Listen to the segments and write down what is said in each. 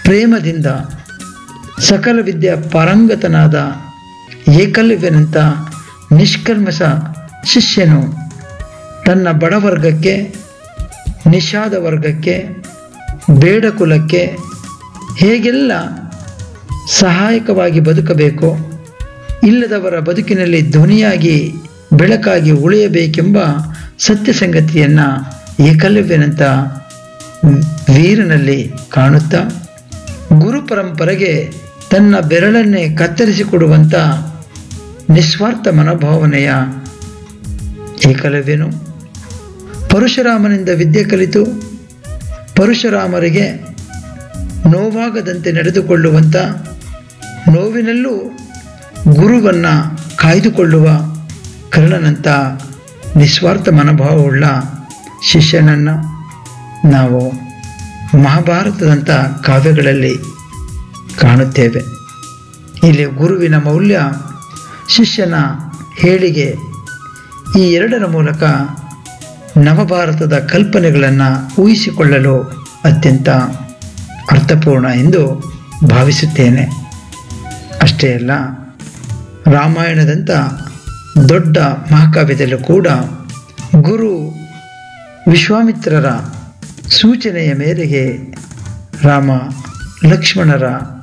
ಪ್ರೇಮದಿಂದ ಸಕಲ ವಿದ್ಯೆ ಪಾರಂಗತನಾದ ಏಕಲವ್ಯನಂಥ ನಿಷ್ಕಲ್ಮಶ ಶಿಷ್ಯನು ತನ್ನ ಬಡವರ್ಗಕ್ಕೆ ನಿಷಾದ ವರ್ಗಕ್ಕೆ ಬೇಡ ಕುಲಕ್ಕೆ ಹೇಗೆಲ್ಲ ಸಹಾಯಕವಾಗಿ ಬದುಕಬೇಕೋ ಇಲ್ಲದವರ ಬದುಕಿನಲ್ಲಿ ಧ್ವನಿಯಾಗಿ ಬೆಳಕಾಗಿ ಉಳಿಯಬೇಕೆಂಬ ಸತ್ಯ ಸಂಗತಿಯನ್ನು ಏಕಲವ್ಯನಂಥ ವೀರನಲ್ಲಿ ಕಾಣುತ್ತಾ ಗುರು ಪರಂಪರೆಗೆ ತನ್ನ ಬೆರಳನ್ನೇ ಕತ್ತರಿಸಿಕೊಡುವಂಥ ನಿಸ್ವಾರ್ಥ ಮನೋಭಾವನೆಯ ಏಕಲವ್ಯನು ಪರಶುರಾಮನಿಂದ ವಿದ್ಯೆ ಕಲಿತು ಪರಶುರಾಮರಿಗೆ ನೋವಾಗದಂತೆ ನಡೆದುಕೊಳ್ಳುವಂಥ ನೋವಿನಲ್ಲೂ ಗುರುವನ್ನು ಕಾಯ್ದುಕೊಳ್ಳುವ ಕರ್ಣನಂಥ ನಿಸ್ವಾರ್ಥ ಮನೋಭಾವವುಳ್ಳ ಶಿಷ್ಯನನ್ನು ನಾವು ಮಹಾಭಾರತದಂಥ ಕಾವ್ಯಗಳಲ್ಲಿ ಕಾಣುತ್ತೇವೆ ಇಲ್ಲಿ ಗುರುವಿನ ಮೌಲ್ಯ ಶಿಷ್ಯನ ಹೇಳಿಗೆ ಈ ಎರಡರ ಮೂಲಕ ನವಭಾರತದ ಕಲ್ಪನೆಗಳನ್ನು ಊಹಿಸಿಕೊಳ್ಳಲು ಅತ್ಯಂತ ಅರ್ಥಪೂರ್ಣ ಎಂದು ಭಾವಿಸುತ್ತೇನೆ ಅಷ್ಟೇ ಅಲ್ಲ ರಾಮಾಯಣದಂಥ ದೊಡ್ಡ ಮಹಾಕಾವ್ಯದಲ್ಲೂ ಕೂಡ ಗುರು ವಿಶ್ವಾಮಿತ್ರರ ಸೂಚನೆಯ ಮೇರೆಗೆ ರಾಮ ಲಕ್ಷ್ಮಣರ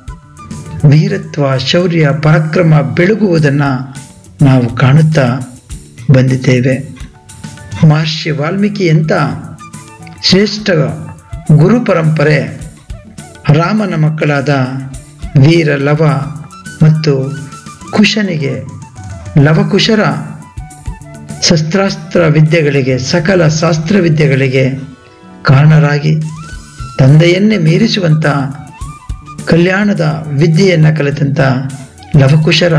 ವೀರತ್ವ ಶೌರ್ಯ ಪರಾಕ್ರಮ ಬೆಳಗುವುದನ್ನು ನಾವು ಕಾಣುತ್ತಾ ಬಂದಿದ್ದೇವೆ ಮಹರ್ಷಿ ವಾಲ್ಮೀಕಿಯಂಥ ಶ್ರೇಷ್ಠ ಗುರು ಪರಂಪರೆ ರಾಮನ ಮಕ್ಕಳಾದ ವೀರ ಲವ ಮತ್ತು ಕುಶನಿಗೆ ಲವಕುಶರ ಶಸ್ತ್ರಾಸ್ತ್ರ ವಿದ್ಯೆಗಳಿಗೆ ಸಕಲ ಶಾಸ್ತ್ರ ವಿದ್ಯೆಗಳಿಗೆ ಕಾರಣರಾಗಿ ತಂದೆಯನ್ನೇ ಮೀರಿಸುವಂಥ ಕಲ್ಯಾಣದ ವಿದ್ಯೆಯನ್ನು ಕಲಿತಂಥ ಲವಕುಶರ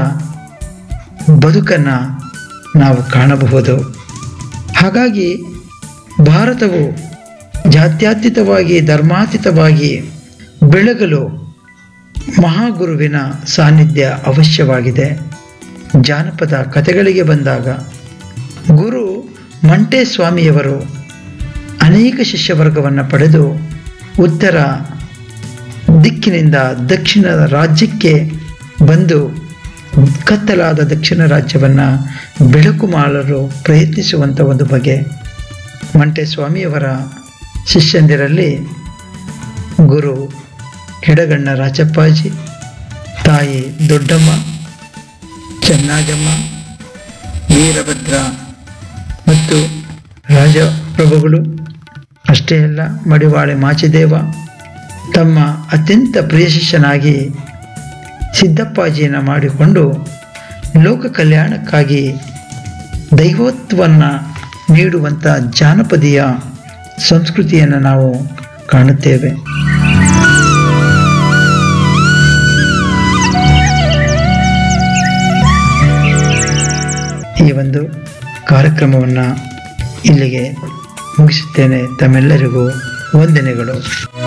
ಬದುಕನ್ನು ನಾವು ಕಾಣಬಹುದು ಹಾಗಾಗಿ ಭಾರತವು ಜಾತ್ಯತೀತವಾಗಿ ಧರ್ಮಾತೀತವಾಗಿ ಬೆಳಗಲು ಮಹಾಗುರುವಿನ ಸಾನ್ನಿಧ್ಯ ಅವಶ್ಯವಾಗಿದೆ ಜಾನಪದ ಕಥೆಗಳಿಗೆ ಬಂದಾಗ ಗುರು ಮಂಟೆ ಸ್ವಾಮಿಯವರು ಅನೇಕ ಶಿಷ್ಯವರ್ಗವನ್ನು ಪಡೆದು ಉತ್ತರ ದಿಕ್ಕಿನಿಂದ ದಕ್ಷಿಣ ರಾಜ್ಯಕ್ಕೆ ಬಂದು ಕತ್ತಲಾದ ದಕ್ಷಿಣ ರಾಜ್ಯವನ್ನು ಬೆಳಕು ಮಾಡಲು ಪ್ರಯತ್ನಿಸುವಂಥ ಒಂದು ಬಗೆ ಮಂಟೆ ಸ್ವಾಮಿಯವರ ಶಿಷ್ಯಂದಿರಲ್ಲಿ ಗುರು ಹಿಡಗಣ್ಣ ರಾಜಪ್ಪಾಜಿ ತಾಯಿ ದೊಡ್ಡಮ್ಮ ಚೆನ್ನಾಜಮ್ಮ ವೀರಭದ್ರ ಮತ್ತು ರಾಜಪ್ರಭುಗಳು ಅಷ್ಟೇ ಅಲ್ಲ ಮಡಿವಾಳೆ ಮಾಚಿದೇವ ತಮ್ಮ ಅತ್ಯಂತ ಪ್ರಿಯ ಶಿಷ್ಯನಾಗಿ ಸಿದ್ದಪ್ಪಾಜಿಯನ್ನು ಮಾಡಿಕೊಂಡು ಲೋಕ ಕಲ್ಯಾಣಕ್ಕಾಗಿ ದೈವತ್ವವನ್ನು ನೀಡುವಂಥ ಜಾನಪದೀಯ ಸಂಸ್ಕೃತಿಯನ್ನು ನಾವು ಕಾಣುತ್ತೇವೆ ಈ ಒಂದು ಕಾರ್ಯಕ್ರಮವನ್ನು ಇಲ್ಲಿಗೆ ಮುಗಿಸುತ್ತೇನೆ ತಮ್ಮೆಲ್ಲರಿಗೂ ವಂದನೆಗಳು